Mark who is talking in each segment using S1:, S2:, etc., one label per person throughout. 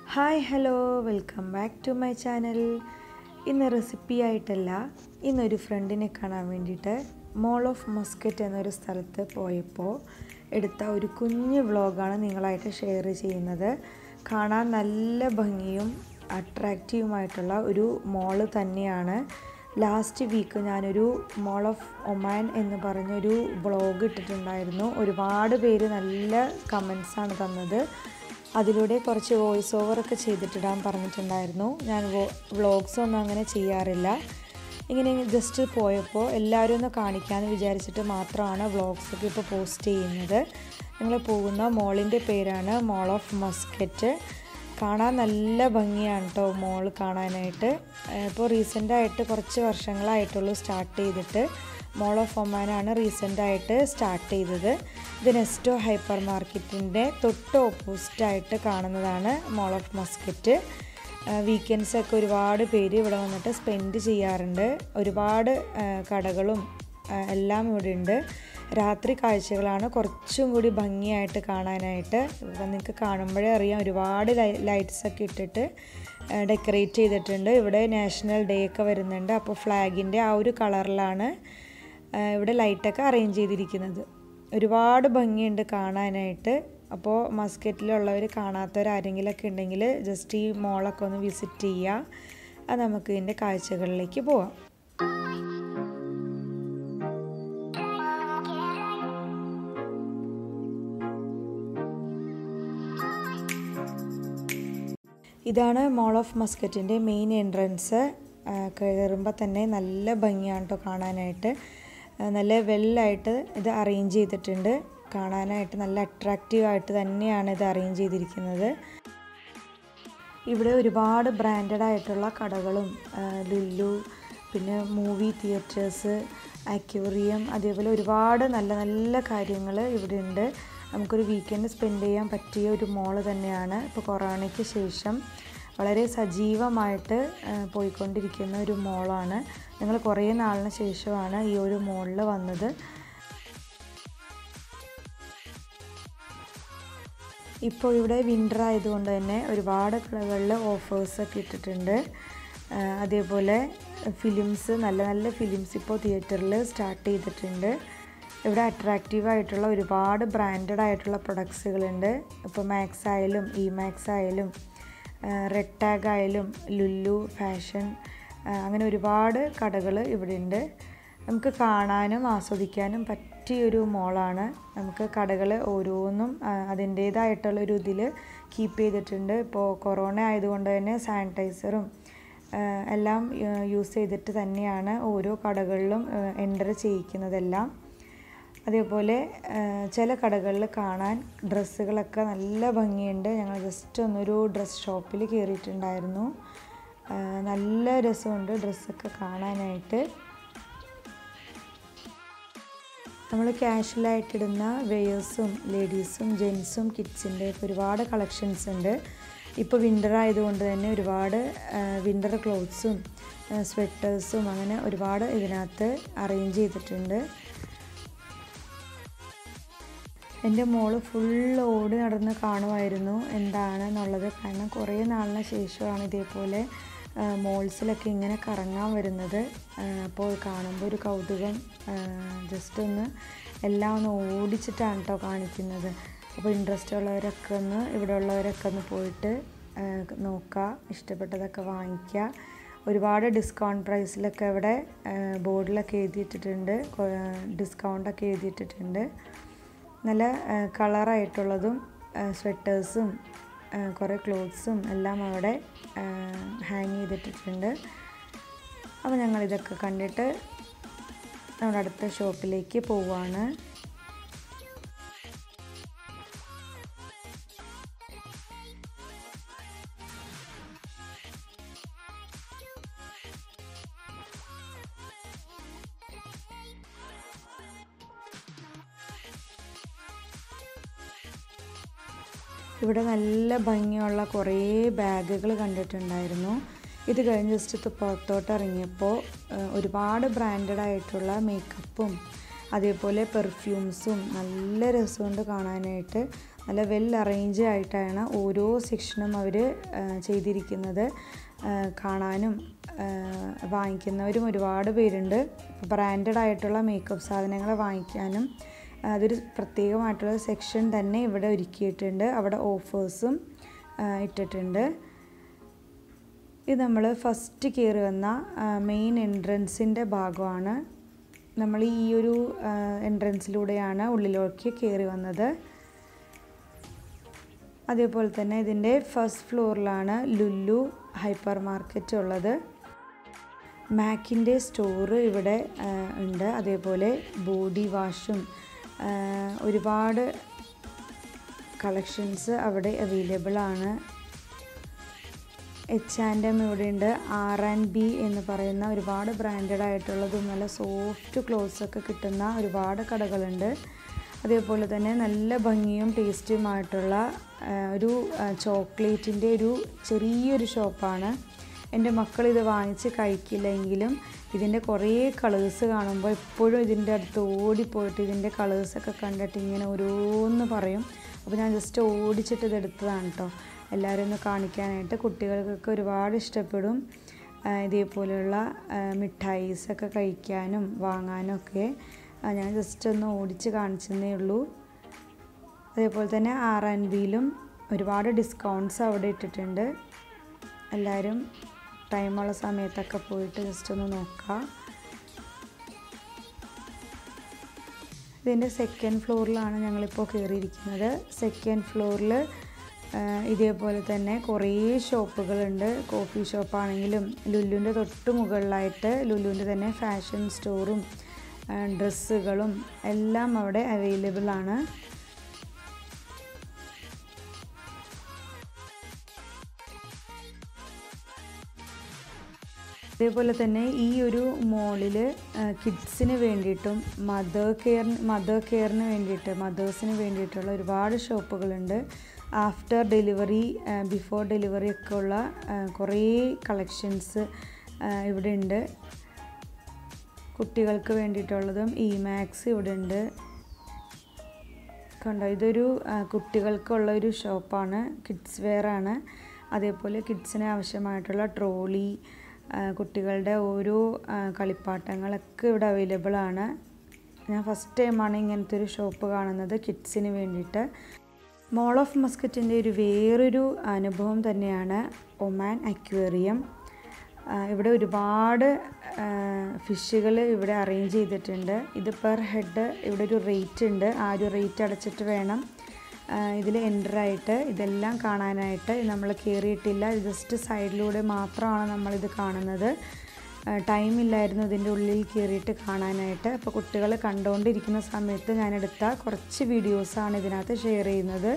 S1: hi hello welcome back to my channel ഇന്ന് recipe ആയിട്ടല്ല ഇന്നൊരു ഫ്രണ്ടിനെ കാണാൻ വേണ്ടിയിട്ട് മോൾ ഓഫ് മസ്കറ്റ് എന്നൊരു സ്ഥലത്ത് പോയപ്പോൾ എടുത്ത ഒരു കുഞ്ഞു വ്ളോഗാണ് നിങ്ങളായിട്ട് ഷെയർ ചെയ്യുന്നത് കാണാൻ നല്ല ഭംഗിയും അട്രാക്റ്റീവുമായിട്ടുള്ള ഒരു മോള് തന്നെയാണ് ലാസ്റ്റ് വീക്ക് ഞാനൊരു മോൾ ഓഫ് ഒമാൻ എന്ന് പറഞ്ഞൊരു വ്ളോഗ് ഇട്ടിട്ടുണ്ടായിരുന്നു ഒരുപാട് പേര് നല്ല കമൻസാണ് തന്നത് അതിലൂടെ കുറച്ച് വോയിസ് ഓവറൊക്കെ ചെയ്തിട്ടിടാൻ പറഞ്ഞിട്ടുണ്ടായിരുന്നു ഞാൻ വ്ളോഗ്സ് ഒന്നും അങ്ങനെ ചെയ്യാറില്ല ഇങ്ങനെ ജസ്റ്റ് പോയപ്പോൾ എല്ലാവരും ഒന്ന് കാണിക്കാമെന്ന് വിചാരിച്ചിട്ട് മാത്രമാണ് വ്ളോഗ്സൊക്കെ ഇപ്പോൾ പോസ്റ്റ് ചെയ്യുന്നത് ഞങ്ങൾ പോകുന്ന മോളിൻ്റെ പേരാണ് മോൾ ഓഫ് മസ്കറ്റ് കാണാൻ നല്ല ഭംഗിയാണ് കേട്ടോ മോൾ കാണാനായിട്ട് ഇപ്പോൾ റീസെൻ്റായിട്ട് കുറച്ച് വർഷങ്ങളായിട്ടുള്ളൂ സ്റ്റാർട്ട് ചെയ്തിട്ട് മോൾ ഓഫ് ഒമാനാണ് റീസെൻ്റായിട്ട് സ്റ്റാർട്ട് ചെയ്തത് ഇത് നെസ്റ്റോ ഹൈപ്പർ മാർക്കറ്റിൻ്റെ തൊട്ട് ഓപ്പോസിറ്റായിട്ട് കാണുന്നതാണ് മോൾ ഓഫ് മസ്കറ്റ് വീക്കെൻഡ്സൊക്കെ ഒരുപാട് പേര് ഇവിടെ വന്നിട്ട് സ്പെൻഡ് ചെയ്യാറുണ്ട് ഒരുപാട് കടകളും എല്ലാം ഇവിടെ ഉണ്ട് രാത്രി കാഴ്ചകളാണ് കുറച്ചും കൂടി ഭംഗിയായിട്ട് കാണാനായിട്ട് ഇവിടെ നിങ്ങൾക്ക് കാണുമ്പോഴേ അറിയാം ഒരുപാട് ലൈറ്റ്സ് ഒക്കെ ഇട്ടിട്ട് ഡെക്കറേറ്റ് ചെയ്തിട്ടുണ്ട് ഇവിടെ നാഷണൽ ഡേ ഒക്കെ വരുന്നുണ്ട് അപ്പോൾ ഫ്ലാഗിൻ്റെ ആ ഒരു കളറിലാണ് ഇവിടെ ലൈറ്റൊക്കെ അറേഞ്ച് ചെയ്തിരിക്കുന്നത് ഒരുപാട് ഭംഗിയുണ്ട് കാണാനായിട്ട് അപ്പോൾ മസ്കറ്റിലുള്ളവർ കാണാത്തവരാരെങ്കിലുമൊക്കെ ഉണ്ടെങ്കിൽ ജസ്റ്റ് ഈ മോളൊക്കെ ഒന്ന് വിസിറ്റ് ചെയ്യുക അത് നമുക്ക് ഇതിൻ്റെ കാഴ്ചകളിലേക്ക് പോവാം ഇതാണ് മോൾ ഓഫ് മസ്കറ്റിൻ്റെ മെയിൻ എൻട്രൻസ് കയറുമ്പോൾ തന്നെ നല്ല ഭംഗിയാണ് കേട്ടോ കാണാനായിട്ട് നല്ല വെല്ലായിട്ട് ഇത് അറേഞ്ച് ചെയ്തിട്ടുണ്ട് കാണാനായിട്ട് നല്ല അട്രാക്റ്റീവായിട്ട് തന്നെയാണ് ഇത് അറേഞ്ച് ചെയ്തിരിക്കുന്നത് ഇവിടെ ഒരുപാട് ബ്രാൻഡഡ് ആയിട്ടുള്ള കടകളും ലുല്ലു പിന്നെ മൂവി തിയേറ്റേഴ്സ് അക്യൂറിയം അതേപോലെ ഒരുപാട് നല്ല നല്ല കാര്യങ്ങൾ ഇവിടെ ഉണ്ട് നമുക്കൊരു വീക്കെൻഡ് സ്പെൻഡ് ചെയ്യാൻ പറ്റിയ ഒരു മോള് തന്നെയാണ് ഇപ്പോൾ കൊറോണയ്ക്ക് ശേഷം വളരെ സജീവമായിട്ട് പോയിക്കൊണ്ടിരിക്കുന്ന ഒരു മോളാണ് ഞങ്ങൾ കുറേ നാളിന് ശേഷമാണ് ഈ ഒരു മോളിൽ വന്നത് ഇപ്പോൾ ഇവിടെ വിൻ്റർ ആയതുകൊണ്ട് തന്നെ ഒരുപാട് കടകളിൽ ഓഫേഴ്സൊക്കെ ഇട്ടിട്ടുണ്ട് അതേപോലെ ഫിലിംസ് നല്ല നല്ല ഫിലിംസ് ഇപ്പോൾ തിയേറ്ററിൽ സ്റ്റാർട്ട് ചെയ്തിട്ടുണ്ട് ഇവിടെ അട്രാക്റ്റീവ് ആയിട്ടുള്ള ഒരുപാട് ബ്രാൻഡഡ് ആയിട്ടുള്ള പ്രൊഡക്ട്സുകളുണ്ട് ഇപ്പോൾ മാക്സ് ആയാലും ഇ മാക്സ് ആയാലും റെഡ് ടാഗ് ആയാലും ലുല്ലു ഫാഷൻ അങ്ങനെ ഒരുപാട് കടകൾ ഇവിടെ ഉണ്ട് നമുക്ക് കാണാനും ആസ്വദിക്കാനും പറ്റിയൊരു മോളാണ് നമുക്ക് കടകൾ ഓരോന്നും അതിൻ്റേതായിട്ടുള്ളൊരു ഇതിൽ കീപ്പ് ചെയ്തിട്ടുണ്ട് ഇപ്പോൾ കൊറോണ ആയതുകൊണ്ട് തന്നെ സാനിറ്റൈസറും എല്ലാം യൂസ് ചെയ്തിട്ട് തന്നെയാണ് ഓരോ കടകളിലും എൻ്റർ ചെയ്യിക്കുന്നതെല്ലാം അതേപോലെ ചില കടകളിൽ കാണാൻ ഡ്രസ്സുകളൊക്കെ നല്ല ഭംഗിയുണ്ട് ഞങ്ങൾ ജസ്റ്റ് ഒന്നൊരു ഡ്രസ് ഷോപ്പിൽ കയറിയിട്ടുണ്ടായിരുന്നു നല്ല രസമുണ്ട് ഡ്രസ്സൊക്കെ കാണാനായിട്ട് നമ്മൾ ക്യാഷ്വലായിട്ടിടുന്ന വെയേഴ്സും ലേഡീസും ജെൻസും കിഡ്സിൻ്റെ ഒരുപാട് കളക്ഷൻസ് ഉണ്ട് ഇപ്പോൾ വിൻ്റർ ആയതുകൊണ്ട് തന്നെ ഒരുപാട് വിൻ്റർ ക്ലോത്ത്സും സ്വെറ്റേഴ്സും അങ്ങനെ ഒരുപാട് ഇതിനകത്ത് അറേഞ്ച് ചെയ്തിട്ടുണ്ട് എൻ്റെ മോള് ഫുൾ ഓടി നടന്ന് കാണുമായിരുന്നു എന്താണെന്നുള്ളത് കാരണം കുറേ നാളിന് ശേഷമാണ് ഇതേപോലെ മോൾസിലൊക്കെ ഇങ്ങനെ കറങ്ങാൻ വരുന്നത് അപ്പോൾ കാണുമ്പോൾ ഒരു കൗതുകം ജസ്റ്റ് ഒന്ന് എല്ലാം ഒന്ന് ഓടിച്ചിട്ടാണ് കേട്ടോ കാണിക്കുന്നത് അപ്പോൾ ഇൻട്രസ്റ്റ് ഉള്ളവരൊക്കെ ഒന്ന് ഇവിടെ ഉള്ളവരൊക്കെ ഒന്ന് പോയിട്ട് നോക്കുക ഇഷ്ടപ്പെട്ടതൊക്കെ വാങ്ങിക്കുക ഒരുപാട് ഡിസ്കൗണ്ട് പ്രൈസിലൊക്കെ ഇവിടെ ബോർഡിലൊക്കെ എഴുതിയിട്ടിട്ടുണ്ട് ഡിസ്കൗണ്ടൊക്കെ എഴുതിയിട്ടിട്ടുണ്ട് നല്ല കളറായിട്ടുള്ളതും സ്വെറ്റേഴ്സും കുറേ ക്ലോത്ത്സും എല്ലാം അവിടെ ഹാങ് ചെയ്തിട്ടിട്ടുണ്ട് അപ്പോൾ ഞങ്ങൾ ഇതൊക്കെ കണ്ടിട്ട് നമ്മുടെ അടുത്ത ഷോപ്പിലേക്ക് പോവുകയാണ് ഇവിടെ നല്ല ഭംഗിയുള്ള കുറേ ബാഗുകൾ കണ്ടിട്ടുണ്ടായിരുന്നു ഇത് കഴിഞ്ഞ് ജസ്റ്റ് പുറത്തോട്ട് ഇറങ്ങിയപ്പോൾ ഒരുപാട് ബ്രാൻഡഡ് ആയിട്ടുള്ള മേക്കപ്പും അതേപോലെ പെർഫ്യൂംസും നല്ല രസമുണ്ട് കാണാനായിട്ട് നല്ല വെൽ അറേഞ്ച് ആയിട്ടാണ് ഓരോ സെക്ഷനും അവർ ചെയ്തിരിക്കുന്നത് ആ, കാണാനും ആ, വാങ്ങിക്കുന്നവരും ഒരുപാട് പേരുണ്ട് ബ്രാൻഡഡ് ആയിട്ടുള്ള മേക്കപ്പ് സാധനങ്ങൾ വാങ്ങിക്കാനും അതൊരു പ്രത്യേകമായിട്ടുള്ള സെക്ഷൻ തന്നെ ഇവിടെ ഒരുക്കിയിട്ടുണ്ട് അവിടെ ഓഫേഴ്സും ഇട്ടിട്ടുണ്ട് ഇത് നമ്മൾ ഫസ്റ്റ് കയറി വന്ന മെയിൻ എൻട്രൻസിൻ്റെ ഭാഗമാണ് നമ്മൾ ഈ ഒരു എൻട്രൻസിലൂടെയാണ് ഉള്ളിലേക്ക് കയറി വന്നത് അതേപോലെ തന്നെ ഇതിൻ്റെ ഫസ്റ്റ് ഫ്ലോറിലാണ് ലുല്ലു ഹൈപ്പർ മാർക്കറ്റ് ഉള്ളത് മാക്കിൻ്റെ സ്റ്റോറ് ഇവിടെ ആ, ഉണ്ട് അതേപോലെ ബോഡി വാഷും ആ, ഒരുപാട് കളക്ഷൻസ് അവിടെ അവൈലബിൾ ആണ് എച്ച് ആൻഡ് എം ഇവിടെ ഉണ്ട് ആർ ആൻഡ് ബി എന്ന് പറയുന്ന ഒരുപാട് ബ്രാൻഡഡ് ആയിട്ടുള്ളതും നല്ല സോഫ്റ്റ് ക്ലോത്ത്സ് ഒക്കെ കിട്ടുന്ന ഒരുപാട് കടകളുണ്ട് അതേപോലെ തന്നെ നല്ല ഭംഗിയും ടേസ്റ്റിയുമായിട്ടുള്ള ആ, ഒരു ചോക്ലേറ്റിൻ്റെ ഒരു ചെറിയൊരു ഷോപ്പാണ് എൻ്റെ മക്കൾ ഇത് വാങ്ങിച്ച് കഴിക്കില്ലെങ്കിലും ഇതിൻ്റെ കുറേ കളേഴ്സ് കാണുമ്പോൾ എപ്പോഴും ഇതിൻ്റെ അടുത്ത് ഓടിപ്പോയിട്ട് ഇതിൻ്റെ കളേഴ്സൊക്കെ കണ്ടിട്ട് ഇങ്ങനെ ഓരോന്ന് പറയും അപ്പോൾ ഞാൻ ജസ്റ്റ് ഓടിച്ചിട്ട് ഇത് എടുത്തതാണ് കേട്ടോ എല്ലാവരും ഒന്ന് കാണിക്കാനായിട്ട് കുട്ടികൾക്കൊക്കെ ഒരുപാട് ഇഷ്ടപ്പെടും ആ, ഇതേപോലെയുള്ള മിഠായിസൊക്കെ കഴിക്കാനും വാങ്ങാനും ഒക്കെ ആ, ഞാൻ ജസ്റ്റ് ഒന്ന് ഓടിച്ച് കാണിച്ചെന്നേ ഉള്ളൂ അതേപോലെ തന്നെ ആർ ആൻഡ് ബിയിലും ഒരുപാട് ഡിസ്കൗണ്ട്സ് അവിടെ ഇട്ടിട്ടുണ്ട് എല്ലാവരും ടൈമുള്ള സമയത്തൊക്കെ പോയിട്ട് ജസ്റ്റ് ഒന്ന് നോക്കാം ഇതിൻ്റെ സെക്കൻഡ് ഫ്ലോറിലാണ് ഞങ്ങളിപ്പോൾ കയറിയിരിക്കുന്നത് സെക്കൻഡ് ഫ്ലോറിൽ ഇതേപോലെ തന്നെ കുറേ ഷോപ്പുകളുണ്ട് കോഫി ഷോപ്പാണെങ്കിലും ലുലുവിൻ്റെ തൊട്ട് മുകളിലായിട്ട് ലുലുവിൻ്റെ തന്നെ ഫാഷൻ സ്റ്റോറും ഡ്രസ്സുകളും എല്ലാം അവിടെ അവൈലബിൾ ആണ് അതേപോലെ തന്നെ ഈ ഒരു മോളിൽ കിഡ്സിന് വേണ്ടിയിട്ടും മദർ കെയർ മദർ കെയറിന് വേണ്ടിയിട്ട് മദേഴ്സിന് വേണ്ടിയിട്ടുള്ള ഒരുപാട് ഷോപ്പുകളുണ്ട് ആഫ്റ്റർ ഡെലിവറി ബിഫോർ ഡെലിവറി ഒക്കെ ഉള്ള ആ, കുറേ കളക്ഷൻസ് ഇവിടെ ഉണ്ട് കുട്ടികൾക്ക് വേണ്ടിയിട്ടുള്ളതും ഇ മാക്സ് ഇവിടെ ഉണ്ട് കണ്ടോ ഇതൊരു ആ, കുട്ടികൾക്കുള്ള ഒരു ഷോപ്പാണ് കിഡ്സ് വെയർ ആണ് അതേപോലെ കിഡ്സിന് ആവശ്യമായിട്ടുള്ള ട്രോളി ആ, കുട്ടികളുടെ ഓരോ ആ, കളിപ്പാട്ടങ്ങളൊക്കെ ഇവിടെ അവൈലബിൾ ആണ് ഞാൻ ഫസ്റ്റ് ടൈമാണ് ഇങ്ങനത്തെ ഒരു ഷോപ്പ് കാണുന്നത് കിഡ്സിന് വേണ്ടിയിട്ട് മോൾ ഓഫ് മസ്കറ്റിൻ്റെ ഒരു വേറൊരു അനുഭവം തന്നെയാണ് ഒമാൻ അക്വേറിയം ആ, ഇവിടെ ഒരുപാട് ഫിഷുകൾ ഇവിടെ അറേഞ്ച് ചെയ്തിട്ടുണ്ട് ഇത് പെർ ഹെഡ് ഇവിടെ ഒരു റേറ്റ് ഉണ്ട് ആ ഒരു റേറ്റ് അടച്ചിട്ട് വേണം ഇതിൽ എൻ്ററായിട്ട് ഇതെല്ലാം കാണാനായിട്ട് നമ്മൾ കയറിയിട്ടില്ല ജസ്റ്റ് സൈഡിലൂടെ മാത്രമാണ് നമ്മളിത് കാണുന്നത് ടൈം ഇല്ലായിരുന്നു ഇതിൻ്റെ ഉള്ളിൽ കയറിയിട്ട് കാണാനായിട്ട് അപ്പോൾ കുട്ടികൾ കണ്ടുകൊണ്ടിരിക്കുന്ന സമയത്ത് ഞാനെടുത്ത കുറച്ച് വീഡിയോസാണ് ഇതിനകത്ത് ഷെയർ ചെയ്യുന്നത്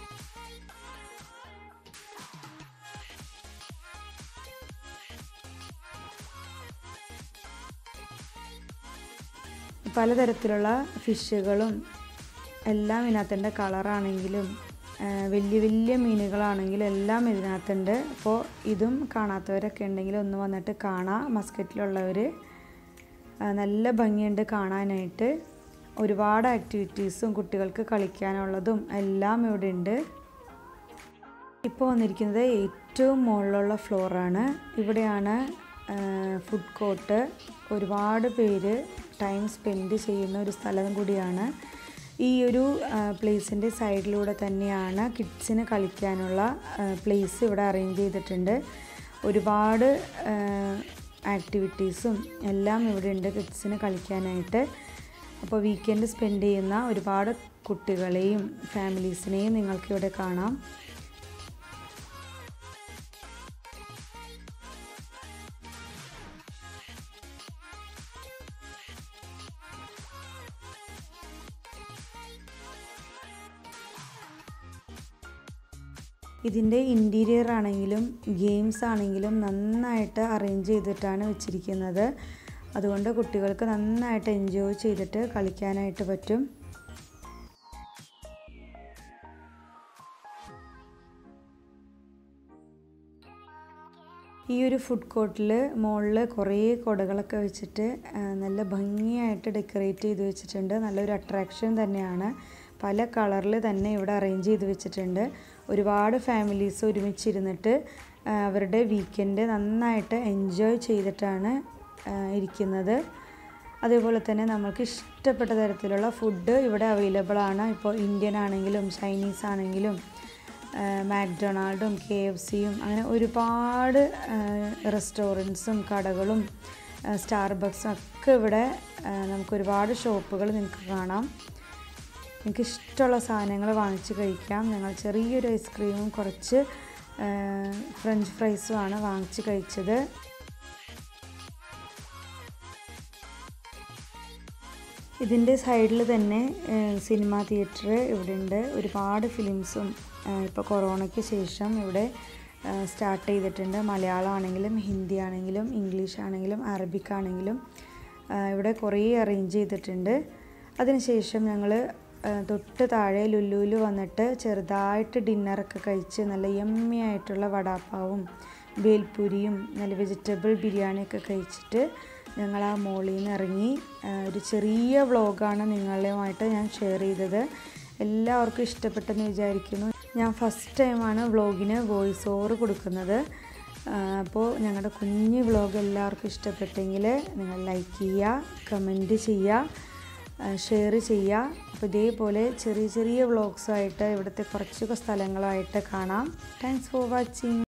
S1: പലതരത്തിലുള്ള ഫിഷുകളും എല്ലാം ഇതിനകത്തുണ്ട് കളറാണെങ്കിലും ആ, വലിയ വലിയ മീനുകളാണെങ്കിലും എല്ലാം ഇതിനകത്തുണ്ട് അപ്പോൾ ഇതും കാണാത്തവരൊക്കെ ഉണ്ടെങ്കിൽ ഒന്ന് വന്നിട്ട് കാണാം മസ്കറ്റിലുള്ളവർ നല്ല ഭംഗിയുണ്ട് കാണാനായിട്ട് ഒരുപാട് ആക്ടിവിറ്റീസും കുട്ടികൾക്ക് കളിക്കാനുള്ളതും എല്ലാം ഇവിടെ ഉണ്ട് ഇപ്പോൾ വന്നിരിക്കുന്നത് ഏറ്റവും മുകളിലുള്ള ഫ്ലോറാണ് ഇവിടെയാണ് ഫുഡ് കോർട്ട് ഒരുപാട് പേര് ടൈം സ്പെൻഡ് ചെയ്യുന്ന ഒരു സ്ഥലം കൂടിയാണ് ഈ ഒരു പ്ലേസിൻ്റെ സൈഡിലൂടെ തന്നെയാണ് കിഡ്സിന് കളിക്കാനുള്ള പ്ലേസ് ഇവിടെ അറേഞ്ച് ചെയ്തിട്ടുണ്ട് ഒരുപാട് ആക്ടിവിറ്റീസും എല്ലാം ഇവിടെ ഉണ്ട് കിഡ്സിന് കളിക്കാനായിട്ട് അപ്പോൾ വീക്കെൻഡ് സ്പെൻഡ് ചെയ്യുന്ന ഒരുപാട് കുട്ടികളെയും ഫാമിലീസിനെയും നിങ്ങൾക്കിവിടെ കാണാം ഇതിൻ്റെ ഇൻറ്റീരിയർ ആണെങ്കിലും ഗെയിംസ് ആണെങ്കിലും നന്നായിട്ട് അറേഞ്ച് ചെയ്തിട്ടാണ് വെച്ചിരിക്കുന്നത് അതുകൊണ്ട് കുട്ടികൾക്ക് നന്നായിട്ട് എൻജോയ് ചെയ്തിട്ട് കളിക്കാനായിട്ട് പറ്റും ഈ ഒരു ഫുഡ് കോർട്ടിൽ മുകളിൽ കുറേ കുടകളൊക്കെ വെച്ചിട്ട് ആ, നല്ല ഭംഗിയായിട്ട് ഡെക്കറേറ്റ് ചെയ്ത് വെച്ചിട്ടുണ്ട് നല്ലൊരു അട്രാക്ഷൻ തന്നെയാണ് പല കളറിൽ തന്നെ ഇവിടെ അറേഞ്ച് ചെയ്ത് വെച്ചിട്ടുണ്ട് ഒരുപാട് ഫാമിലീസ് ഒരുമിച്ചിരുന്നിട്ട് അവരുടെ വീക്കെൻഡ് നന്നായിട്ട് എൻജോയ് ചെയ്തിട്ടാണ് ഇരിക്കുന്നത് അതേപോലെ തന്നെ നമുക്ക് ഇഷ്ടപ്പെട്ട തരത്തിലുള്ള ഫുഡ് ഇവിടെ അവൈലബിൾ ആണ് ഇപ്പോൾ ഇന്ത്യൻ ആണെങ്കിലും ചൈനീസ് ആണെങ്കിലും മാക്ഡൊണാൾഡും കെ എഫ് സിയും അങ്ങനെ ഒരുപാട് റെസ്റ്റോറൻറ്റ്സും കടകളും സ്റ്റാർബക്സും ഒക്കെ ഇവിടെ നമുക്ക് ഒരുപാട് ഷോപ്പുകൾ നിങ്ങൾക്ക് കാണാം നിങ്ങൾക്ക് ഇഷ്ടമുള്ള സാധനങ്ങൾ വാങ്ങിച്ച് കഴിക്കാം ഞങ്ങൾ ചെറിയൊരു ഐസ്ക്രീമും കുറച്ച് ഫ്രഞ്ച് ഫ്രൈസുമാണ് വാങ്ങിച്ച് കഴിച്ചത് ഇതിൻ്റെ സൈഡിൽ തന്നെ സിനിമ തിയേറ്റർ ഇവിടെ ഉണ്ട് ഒരുപാട് ഫിലിംസും ഇപ്പോൾ കൊറോണയ്ക്ക് ശേഷം ഇവിടെ സ്റ്റാർട്ട് ചെയ്തിട്ടുണ്ട് മലയാളം ആണെങ്കിലും ഹിന്ദി ആണെങ്കിലും ഇംഗ്ലീഷ് ആണെങ്കിലും അറബിക് ആണെങ്കിലും ഇവിടെ കുറേ അറേഞ്ച് ചെയ്തിട്ടുണ്ട് അതിനുശേഷം ഞങ്ങൾ തൊട്ട് താഴെ ലുല്ലുവിൽ വന്നിട്ട് ചെറുതായിട്ട് ഡിന്നറൊക്കെ കഴിച്ച് നല്ല യമ്മി ആയിട്ടുള്ള വടാപ്പാവും ബേൽപൂരിയും നല്ല വെജിറ്റബിൾ ബിരിയാണിയൊക്കെ കഴിച്ചിട്ട് ഞങ്ങൾ ആ മോളിൽ നിന്ന് ഇറങ്ങി ഒരു ചെറിയ വ്ളോഗാണ് നിങ്ങളുമായിട്ട് ഞാൻ ഷെയർ ചെയ്തത് എല്ലാവർക്കും ഇഷ്ടപ്പെട്ടെന്ന് വിചാരിക്കുന്നു ഞാൻ ഫസ്റ്റ് ടൈമാണ് വ്ളോഗിന് വോയിസ് ഓവർ കൊടുക്കുന്നത് അപ്പോൾ ഞങ്ങളുടെ കുഞ്ഞ് വ്ളോഗ് എല്ലാവർക്കും ഇഷ്ടപ്പെട്ടെങ്കിൽ നിങ്ങൾ ലൈക്ക് ചെയ്യുക കമൻറ്റ് ചെയ്യുക ഷെയർ ചെയ്യുക അപ്പോൾ ഇതേപോലെ ചെറിയ ചെറിയ വ്ളോഗ്സായിട്ട് ഇവിടുത്തെ കുറച്ചൊക്കെ സ്ഥലങ്ങളായിട്ട് കാണാം താങ്ക്സ് ഫോർ വാച്ചിങ്